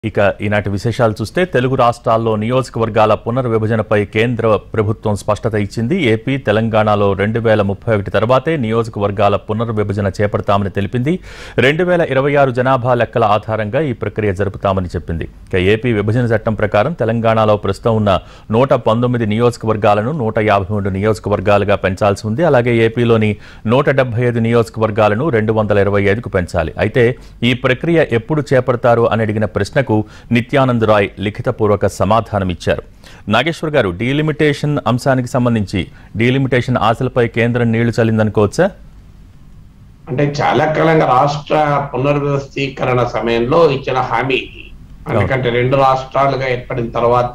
ఇక ఈనాటి విశేషాలు చూస్తే తెలుగు రాష్ట్రాల్లో నియోజకవర్గాల పునర్విభజనపై కేంద్ర ప్రభుత్వం స్పష్టత ఇచ్చింది ఏపీ తెలంగాణలో రెండు వేల ముప్పై ఒకటి తర్వాతే నియోజకవర్గాల పునర్విభజన చేపడతామని తెలిపింది రెండు వేల ఇరవై ఆరు జనాభా లెక్కల ఆధారంగా ఈ ప్రక్రియ జరుపుతామని చెప్పింది ఇక ఏపీ విభజన చట్టం ప్రకారం తెలంగాణలో ప్రస్తుతం ఉన్న నూట పంతొమ్మిది నియోజకవర్గాలను నూట యాభై మూడు నియోజకవర్గాలుగా పెంచాల్సి ఉంది అలాగే ఏపీలోని నూట డెబ్బై ఐదు నియోజకవర్గాలను రెండు వందల ఇరవై ఐదుకు పెంచాలి అయితే ఈ ప్రక్రియ ఎప్పుడు చేపడతారు అని అడిగిన ప్రశ్నకు నిత్యానంద్ రాయ్ లిఖితపూర్వక సమాధానమిచ్చారు నాగేశ్వర్ గారు డీలిమిటేషన్ అంశానికి సంబంధించి డీలిమిటేషన్ ఆశలపై కేంద్రం నీళ్లు చల్లిందనుకోవచ్చా అంటే చాలా కాలంగా రాష్ట్ర పునర్వ్యవస్థీకరణ సమయంలో ఇచ్చిన హామీ ఇది ఎందుకంటే రెండు రాష్ట్రాలుగా ఏర్పడిన తర్వాత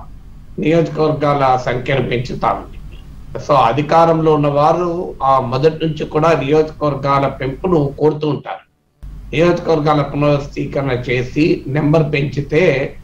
నియోజకవర్గాల సంఖ్యను పెంచుతామని సో అధికారంలో ఉన్న వారు ఆ మొదటి నుంచి కూడా నియోజకవర్గాల పెంపును కోరుతూ ఉంటారు నియోజకవర్గాల పునర్వ్యవస్థీకరణ చేసి నెంబర్ పెంచితే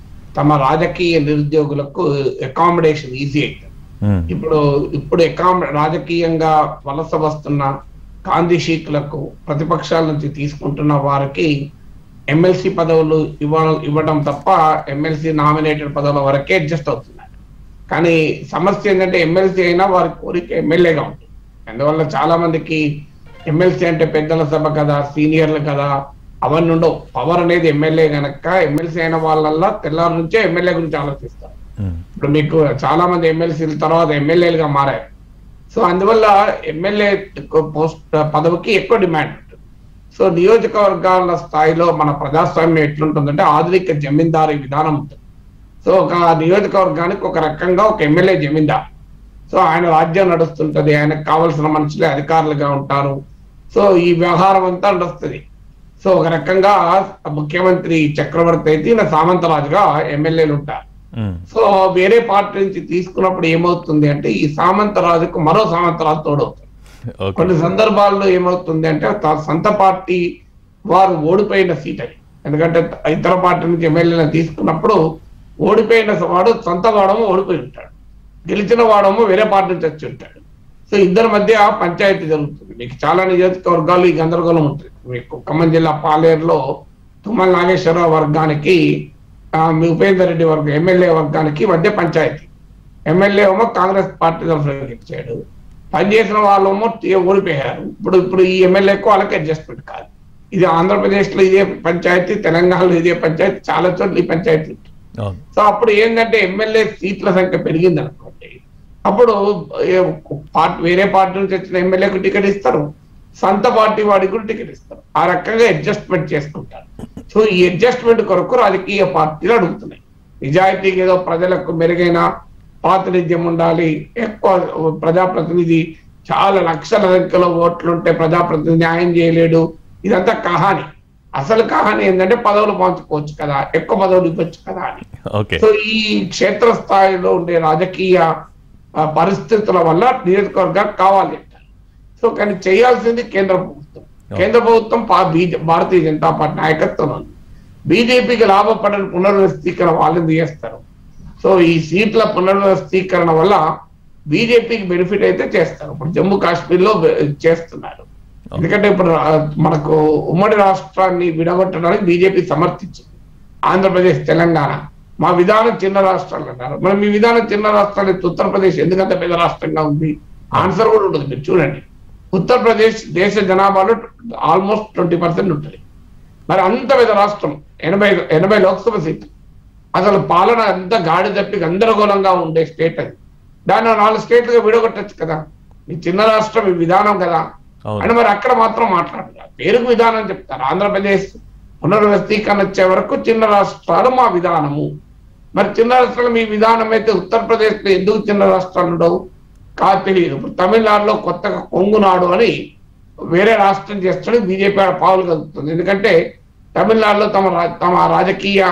తమ రాజకీయ నిరుద్యోగులకు అకామిడేషన్ ఈజీ అవుతుంది ఉమ్, ఇప్పుడు ఇప్పుడు ఎకామ్ రాజకీయంగా వలస వస్తున్న గాంధీషీకులకు ప్రతిపక్షాల నుంచి తీసుకుంటున్న వారికి ఎమ్మెల్సీ పదవులు ఇవ్వ ఇవ్వడం తప్ప ఎమ్మెల్సీ నామినేటెడ్ పదవుల వరకే అడ్జస్ట్ అవుతున్నారు కానీ సమస్య ఏంటంటే ఎమ్మెల్సీ అయినా వారి కోరిక ఎమ్మెల్యేగా ఉంటుంది అందువల్ల చాలా మందికి ఎమ్మెల్సీ అంటే పెద్దల సభ కదా సీనియర్లు కదా అవన్నీ ఉండవు పవర్ అనేది ఎమ్మెల్యే గనక ఎమ్మెల్సీ అయిన వాళ్ళల్లా తెల్లారి నుంచే ఎమ్మెల్యే గురించి ఆలోచిస్తారు ఉమ్, ఇప్పుడు మీకు చాలా మంది ఎమ్మెల్సీల తర్వాత ఎమ్మెల్యేలుగా మారారు సో అందువల్ల ఎమ్మెల్యే పోస్ట్ పదవికి ఎక్కువ డిమాండ్ ఉంటుంది సో నియోజకవర్గాల స్థాయిలో మన ప్రజాస్వామ్యం ఎట్లుంటుందంటే ఆధునిక జమీందారీ విధానం ఉంటుంది సో ఒక నియోజకవర్గానికి ఒక రకంగా ఒక ఎమ్మెల్యే జమీందార్ సో ఆయన రాజ్యం నడుస్తుంటది ఆయనకు కావలసిన మనుషులే అధికారులుగా ఉంటారు సో ఈ వ్యవహారం అంతా నడుస్తుంది సో ఒక రకంగా ముఖ్యమంత్రి చక్రవర్తి అయితే ఈయన సామంతరాజుగా ఎమ్మెల్యేలు ఉంటారు ఉమ్, సో వేరే పార్టీ నుంచి తీసుకున్నప్పుడు ఏమవుతుంది అంటే ఈ సామంతరాజుకు మరో సామంతరాజు తోడవుతుంది ఓకే కొన్ని సందర్భాల్లో ఏమవుతుంది అంటే త- సొంత పార్టీ వారు ఓడిపోయిన సీట్ అది ఎందుకంటే ఇతర పార్టీ నుంచి ఎమ్మెల్యేలను తీసుకున్నప్పుడు ఓడిపోయిన వాడు సొంత వాడము ఓడిపోయి ఉంటాడు గెలిచిన వాడము వేరే పార్టీ నుంచి వచ్చి ఉంటాడు సో ఇద్దరి మధ్య పంచాయతీ జరుగుతుంది మీకు చాలా నియోజకవర్గాలు ఈ గందరగోళం ఉంటుంది మీకు ఖమ్మం జిల్లా పాలేరులో తుమ్మల నాగేశ్వరరావు వర్గానికి ఆ, మీ ఉపేందర్ రెడ్డి వర్గం ఎమ్మెల్యే వర్గానికి మధ్య పంచాయతీ ఎమ్మెల్యే ఏమో కాంగ్రెస్ పార్టీ తరఫున గెలిచాడు పనిచేసిన వాళ్ళేమో టీ- ఓడిపోయారు ఇప్పుడు ఇప్పుడు ఈ ఎమ్మెల్యేకు వాళ్ళకి అడ్జస్ట్మెంట్ కాదు ఇది ఆంధ్రప్రదేశ్ లో ఇదే పంచాయతీ తెలంగాణలో ఇదే పంచాయతీ చాలా చోట్ల ఈ పంచాయతీ ఉంటుంది. అవును సో అప్పుడు ఏంటంటే ఎమ్మెల్యే సీట్ల సంఖ్య పెరిగింది అనుకోండి అప్పుడు ఏ- పార్టీ వేరే పార్టీ నుంచి వచ్చిన ఎమ్మెల్యేకు టికెట్ ఇస్తారు సొంత పార్టీ వాడికి కూడా టికెట్ ఇస్తారు ఆ రకంగా అడ్జస్ట్మెంట్ చేసుకుంటారు సో ఈ అడ్జస్ట్మెంట్ కొరకు రాజకీయ పార్టీలు అడుగుతున్నాయి నిజాయితీగా ఏదో ప్రజలకు మెరుగైన ప్రాతినిధ్యం ఉండాలి ఎక్కువ ప్రజాప్రతినిధి చాలా లక్షల సంఖ్యలో ఓట్లు ఉంటే ప్రజాప్రతినిధి న్యాయం చేయలేడు ఇదంతా కహాని అసలు కహాని ఏంటంటే పదవులు పంచుకోవచ్చు కదా ఎక్కువ పదవులు ఇవ్వచ్చు కదా అని ఓకే సో ఈ క్షేత్ర స్థాయిలో ఉండే రాజకీయ ఆ, పరిస్థితుల వల్ల నియోజకవర్గాలు కావాలి అంటారు సో కానీ చేయాల్సింది కేంద్ర ప్రభుత్వం కేంద్ర ప్రభుత్వం పా- బీజ- భారతీయ జనతా పార్టీ నాయకత్వం ఉంది బీజేపీకి లాభపడని పునర్వ్యవస్థీకరణ వాళ్ళని చేస్తారు సో ఈ సీట్ల పునర్వ్యవస్థీకరణ వల్ల బీజేపీకి బెనిఫిట్ అయితే చేస్తారు ఇప్పుడు జమ్మూ కాశ్మీర్ లో చేస్తున్నారు ఎందుకంటే ఇప్పుడు రా- మనకు ఉమ్మడి రాష్ట్రాన్ని విడగొట్టడానికి బీజేపీ సమర్థించింది ఆంధ్రప్రదేశ్ తెలంగాణ మా విధానం చిన్న రాష్ట్రాలు అన్నారు మరి మీ విధానం చిన్న రాష్ట్రాలు అయితే ఉత్తరప్రదేశ్ ఎందుకంత పెద్ద రాష్ట్రంగా ఉంది ఆన్సర్ కూడా ఉంటుంది మీరు చూడండి ఉత్తరప్రదేశ్ దేశ జనాభాలో ఆల్మోస్ట్ ట్వంటీ పర్సెంట్ ఉంటుంది మరి అంత పెద్ద రాష్ట్రం ఎనభై ఎనభై లోక్సభ సీట్లు అసలు పాలన అంత గాడి తప్పి గందరగోళంగా ఉండే స్టేట్ అది దాన్ని నాలుగు స్టేట్లుగా విడగొట్టచ్చు కదా మీ చిన్న రాష్ట్రం ఈ విధానం కదా అవును అని మరి అక్కడ మాత్రం మాట్లాడతారు పేరుకు విధానం చెప్తారు ఆంధ్రప్రదేశ్ పునర్వ్యవస్థీకరణ వచ్చే వరకు చిన్న రాష్ట్రాలు మా విధానము మరి చిన్న రాష్ట్రాలు మీ విధానం అయితే ఉత్తరప్రదేశ్ లో ఎందుకు చిన్న రాష్ట్రాలు ఉండవు కాదు తెలియదు ఇప్పుడు తమిళనాడులో కొత్తగా కొంగునాడు అని వేరే రాష్ట్రం చేస్తాడు బీజేపీ ఆడ పావులు కలుగుతుంది ఎందుకంటే తమిళనాడులో తమ రా- తమ రాజకీయ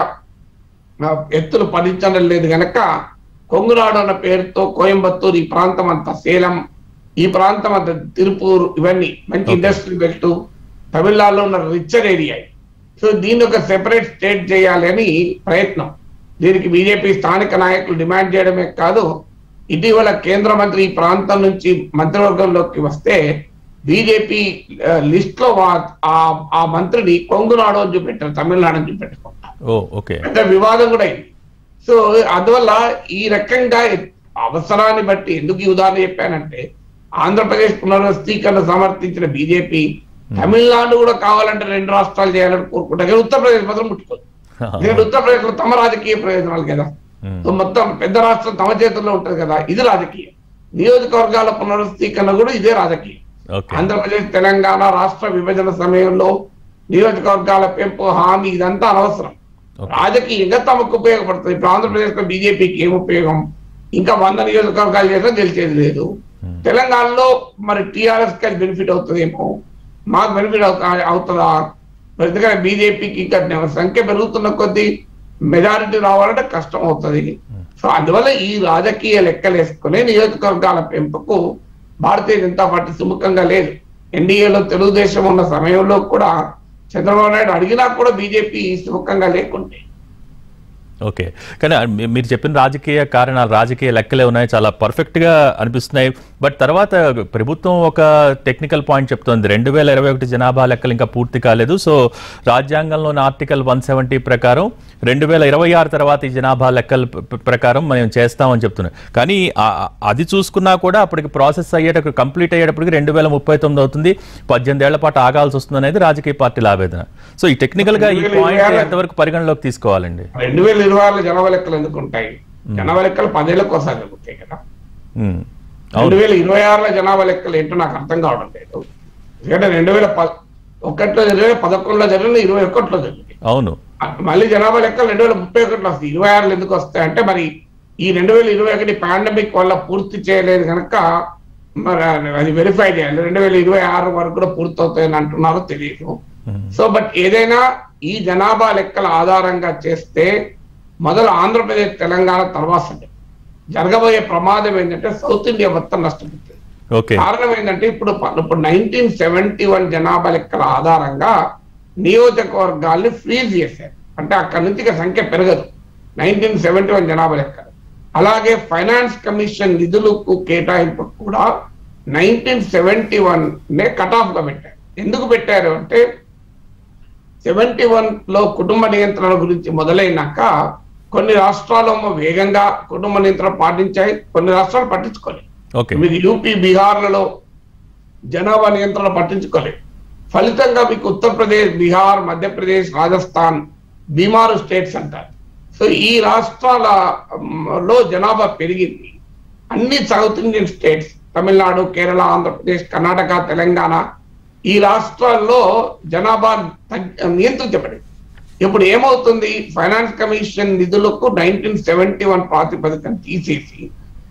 ఆ, ఎత్తులు ఫలించడం లేదు గనక కొంగునాడు అన్న పేరుతో కోయంబత్తూరు ఈ ప్రాంతం అంతా సేలం ఈ ప్రాంతం అంతా తిరుపూర్ ఇవన్నీ మంచి Okay. ఇండస్ట్రీ బెల్ట్ తమిళనాడులో ఉన్న రిచర్ ఏరియా సో దీన్ని ఒక సెపరేట్ స్టేట్ చేయాలి అని ప్రయత్నం దీనికి బీజేపీ స్థానిక నాయకులు డిమాండ్ చేయడమే కాదు ఇటీవల కేంద్ర మంత్రి ఈ ప్రాంతం నుంచి మంత్రివర్గంలోకి వస్తే బీజేపీ లిస్ట్ లో వా- ఆ- ఆ మంత్రిని కొంగునాడు అని చూపెట్టారు తమిళనాడు అని చూపెట్టుకుంటారు ఓ ఓకే పెద్ద వివాదం కూడా అయింది సో అందువల్ల ఈ రకంగా అవసరాన్ని బట్టి ఎందుకు ఈ ఉదాహరణ చెప్పానంటే ఆంధ్రప్రదేశ్ పునర్వ్యవస్థీకరణ సమర్థించిన బీజేపీ తమిళనాడు కూడా కావాలంటే రెండు రాష్ట్రాలు చేయాలని కోరుకుంటారు కానీ ఉత్తరప్రదేశ్ మాత్రం ముట్టుకోదు ఎందుకంటే ఉత్తరప్రదేశ్ లో తమ రాజకీయ ప్రయోజనాలు కదా Hmm. సో మొత్తం పెద్ద రాష్ట్రం తమ చేతుల్లో ఉంటది కదా ఇది రాజకీయం నియోజకవర్గాల పునర్వ్యవస్థీకరణ కూడా ఇదే రాజకీయం ఓకే ఆంధ్రప్రదేశ్ తెలంగాణ రాష్ట్ర విభజన సమయంలో నియోజకవర్గాల పెంపు హామీ ఇదంతా అనవసరం Okay. రాజకీయంగా తమకు ఉపయోగపడుతుంది ఇప్పుడు ఆంధ్రప్రదేశ్ లో బీజేపీకి ఏం ఉపయోగం ఇంకా వంద నియోజకవర్గాలు చేసినా గెలిచేది లేదు తెలంగాణలో మరి టిఆర్ఎస్ కి బెనిఫిట్ అవుతుందేమో మాకు బెనిఫిట్ అవుతుందా మరి ఎందుకంటే బీజేపీకి ఇంకా సంఖ్య పెరుగుతున్న కొద్దీ మెజారిటీ రావాలంటే కష్టం అవుతుంది సో అందువల్ల ఈ రాజకీయ లెక్కలు వేసుకునే నియోజకవర్గాల పెంపుకు భారతీయ జనతా పార్టీ సుముఖంగా లేదు ఎన్డీఏలో తెలుగుదేశం ఉన్న సమయంలో కూడా చంద్రబాబు నాయుడు అడిగినా కూడా బీజేపీ సుముఖంగా లేకుంటే ఓకే కానీ ఆ మీ- మీరు చెప్పిన రాజకీయ కారణాలు రాజకీయ లెక్కలే ఉన్నాయి చాలా పర్ఫెక్ట్ గా అనిపిస్తున్నాయి బట్ తర్వాత ప్రభుత్వం ఒక టెక్నికల్ పాయింట్ చెప్తోంది రెండు వేల ఇరవై ఒకటి జనాభా లెక్కలు ఇంకా పూర్తి కాలేదు సో రాజ్యాంగంలోని ఆర్టికల్ వన్ సెవెంటీ ప్రకారం రెండు వేల ఇరవై ఆరు తర్వాత ఈ జనాభా లెక్కల ప్ర- ప్రకారం మనం చేస్తామని చెప్తున్నాం కానీ ఆ- ఆ- అది చూసుకున్నా కూడా అప్పటికి ప్రాసెస్ అయ్యేటప్పుడు కంప్లీట్ అయ్యేటప్పటికి రెండు వేల ముప్పై తొమ్మిది అవుతుంది పద్దెనిమిది ఏళ్ల పాటు ఆగాల్సి వస్తుంది అనేది రాజకీయ పార్టీల ఆవేదన సో ఈ టెక్నికల్ గా ఈ పాయింట్ ఎంతవరకు పరిగణలోకి తీసుకోవాలండి రెండు వేల ఇరవై ఆరులో జనాభా లెక్కలు ఎందుకు ఉంటాయి జనాభా లెక్కలు పదేళ్ళకి ఒకసారి జరుగుతాయి కదా ఉమ్. రెండు అవును వేల ఇరవై ఆరులో జనాభా లెక్కలు ఏంటో నాకు అర్థం కావడం లేదు ఎందుకంటే రెండు వేల ప ఒకటిలో జరిగిన పదకొండులో జరిగిన ఇరవై ఒకటిలో జరిగింది అవును మళ్ళీ జనాభా లెక్కలు రెండు వేల ముప్పై ఒకటిలో వస్తాయి ఇరవై ఆరులో ఎందుకు వస్తాయి అంటే మరి ఈ రెండు వేల ఇరవై ఒకటి పాండమిక్ వల్ల పూర్తి చేయలేదు కనుక మరి అది వెరిఫై చేయాలి రెండు వేల ఇరవై ఆరు వరకు కూడా పూర్తి అవుతాయని అంటున్నారో తెలియదు ఉమ్. సో బట్ ఏదైనా ఈ జనాభా లెక్కల ఆధారంగా చేస్తే మొదలు ఆంధ్రప్రదేశ్ తెలంగాణ తర్వాత సంగతి. జరగబోయే ప్రమాదం ఏంటంటే సౌత్ ఇండియా మొత్తం నష్టపోతుంది ఓకే కారణం ఏంటంటే ఇప్పుడు ప- ఇప్పుడు నైన్టీన్ సెవెంటీ వన్ జనాభా లెక్కల ఆధారంగా నియోజకవర్గాల్ని ఫ్రీజ్ చేశారు అంటే అక్కడి నుంచి ఇక సంఖ్య పెరగదు నైన్టీన్ సెవెంటీ వన్ జనాభా లెక్కలు అలాగే ఫైనాన్స్ కమిషన్ నిధులకు కేటాయింపు కూడా నైన్టీన్ సెవెంటీ వన్ నే కట్ ఆఫ్ గా పెట్టారు ఎందుకు పెట్టారు అంటే సెవెంటీ వన్ లో కుటుంబ నియంత్రణ గురించి మొదలైనాక కొన్ని రాష్ట్రాలు వేగంగా కుటుంబ నియంత్రణ పాటించాయి కొన్ని రాష్ట్రాలు పట్టించుకోలేదు ఓకే మీరు యూపీ బీహార్లలో జనాభా నియంత్రణ పట్టించుకోలేదు ఫలితంగా మీకు ఉత్తరప్రదేశ్ బీహార్ మధ్యప్రదేశ్ రాజస్థాన్ బీమారు స్టేట్స్ అంటారు సో ఈ రాష్ట్రాల మ్, లో జనాభా పెరిగింది అన్ని south Indian states Tamil Nadu Kerala Andhra Pradesh Karnataka Telangana ఈ రాష్ట్రాల్లో జనాభా తగ్గ- నియంత్రించబడింది ఇప్పుడు ఏమవుతుంది ఫైనాన్స్ కమిషన్ నిధులకు నైన్టీన్ సెవెంటీ వన్ ప్రాతిపదికన తీసేసి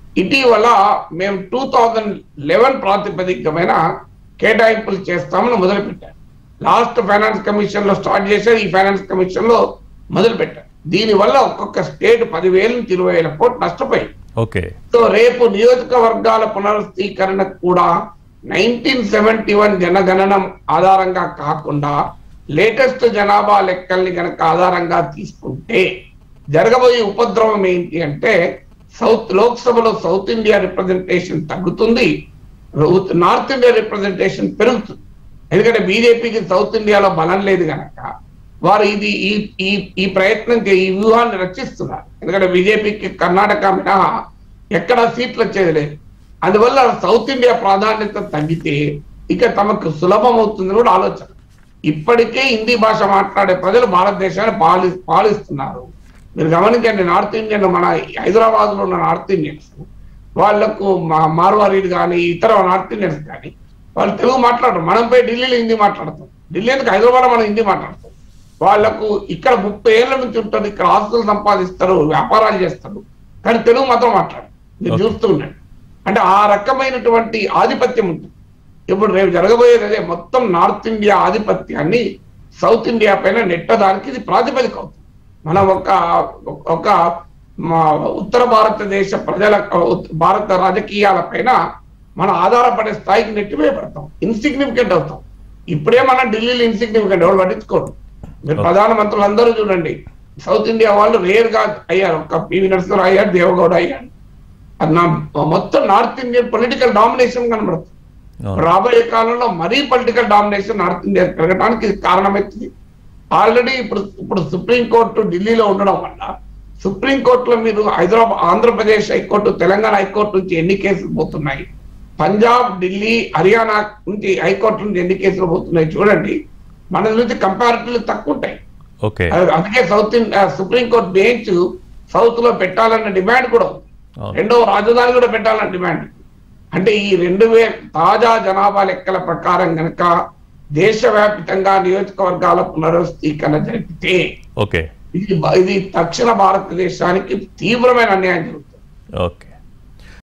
ఇటీవల మేము టూ థౌజండ్ లెవెన్ ప్రాతిపదికమైన కేటాయింపులు చేస్తామని మొదలుపెట్టారు లాస్ట్ ఫైనాన్స్ కమిషన్ లో స్టార్ట్ చేశారు ఈ ఫైనాన్స్ కమిషన్ లో మొదలు పెట్టారు దీనివల్ల ఒక్కొక్క స్టేట్ పదివేల నుంచి ఇరవై వేల కోట్లు నష్టపోయింది ఓకే సో రేపు నియోజకవర్గాల పునరుద్ధీకరణ కూడా నైన్టీన్ సెవెంటీ వన్ జనగణనం ఆధారంగా కాకుండా లేటెస్ట్ జనాభా లెక్కల్ని గనక ఆధారంగా తీసుకుంటే జరగబోయే ఉపద్రవం ఏంటి అంటే సౌత్ లోక్సభలో సౌత్ ఇండియా రిప్రజెంటేషన్ తగ్గుతుంది రౌత్- నార్త్ ఇండియా రిప్రజెంటేషన్ పెరుగుతుంది ఎందుకంటే బీజేపీకి సౌత్ ఇండియాలో బలం లేదు గనక వారు ఇది ఈ ఈ ఈ ప్రయత్నం చే- ఈ వ్యూహాన్ని రచిస్తున్నారు ఎందుకంటే బీజేపీకి కర్ణాటక మినహా ఎక్కడ సీట్లు వచ్చేది లేదు అందువల్ల సౌత్ ఇండియా ప్రాధాన్యత తగ్గితే ఇక తమకు సులభం అవుతుందని కూడా ఆలోచన ఇప్పటికే హిందీ భాష మాట్లాడే ప్రజలు భారతదేశాన్ని పాలి పాలిస్తున్నారు మీరు గమనించండి నార్త్ ఇండియన్ మన హైదరాబాద్ లో ఉన్న నార్త్ ఇండియన్స్ వాళ్లకు మా- మార్వారీలు కానీ ఇతర నార్త్ ఇండియన్స్ కానీ వాళ్ళు తెలుగు మాట్లాడరు మనం పోయి ఢిల్లీలో హిందీ మాట్లాడతాం ఢిల్లీ ఎందుకు హైదరాబాద్ మనం హిందీ మాట్లాడతాం వాళ్లకు ఇక్కడ ముప్పై ఏళ్ళ నుంచి ఉంటారు ఇక్కడ ఆస్తులు సంపాదిస్తారు వ్యాపారాలు చేస్తారు కానీ తెలుగు మాత్రం మాట్లాడరు మీరు Okay. చూస్తూ ఉండండి అంటే ఆ రకమైనటువంటి ఆధిపత్యం ఉంటుంది ఇప్పుడు రేపు జరగబోయేది అదే మొత్తం నార్త్ ఇండియా ఆధిపత్యాన్ని సౌత్ ఇండియా పైన నెట్టడానికి ఇది ప్రాతిపదిక అవుతుంది మనం ఒక ఒక మా ఉత్తర భారతదేశ ప్రజల భారత రాజకీయాల పైన మనం ఆధారపడే స్థాయికి నెట్టివేయబడతాం ఇన్సిగ్నిఫికెంట్ అవుతాం ఇప్పుడే మనం ఢిల్లీలో ఇన్సిగ్నిఫికెంట్ ఎవరు పట్టించుకోరు మీరు ప్రధానమంత్రులు అందరూ చూడండి సౌత్ ఇండియా వాళ్ళు రేర్ గా అయ్యారు ఒక పివి నరసింహరావు అయ్యాడు దేవగౌడ అయ్యాడు అది నా మొత్తం నార్త్ ఇండియన్ పొలిటికల్ డామినేషన్ కనబడుతుంది అవును. రాబోయే కాలంలో మరీ పొలిటికల్ డామినేషన్ నార్త్ ఇండియా పెరగడానికి ఇది కారణమవుతుంది ఆల్రెడీ ఇప్పుడు ఇప్పుడు సుప్రీంకోర్టు ఢిల్లీలో ఉండడం వల్ల సుప్రీంకోర్టులో మీరు హైదరాబాద్ ఆంధ్రప్రదేశ్ హైకోర్టు తెలంగాణ హైకోర్టు నుంచి ఎన్ని కేసులు పోతున్నాయి పంజాబ్ ఢిల్లీ హర్యానా నుంచి హైకోర్టు నుంచి ఎన్ని కేసులు పోతున్నాయి చూడండి మన నుంచి కంపారిటివ్లీ తక్కువ ఉంటాయి ఓకే అది- అందుకే సౌత్ ఇన్- ఆ, సుప్రీంకోర్టు బెంచ్ సౌత్ లో పెట్టాలన్న డిమాండ్ కూడా ఉంది అవును. రెండవ రాజధాని కూడా పెట్టాలన్న డిమాండ్ అంటే ఈ రెండు వేల తాజా జనాభా లెక్కల ప్రకారం గనక దేశవ్యాప్తంగా నియోజకవర్గాల పునర్వ్యవస్థీకరణ జరిపితే ఓకే ఇది ఇది దక్షిణ భారతదేశానికి తీవ్రమైన అన్యాయం జరుగుతుంది ఓకే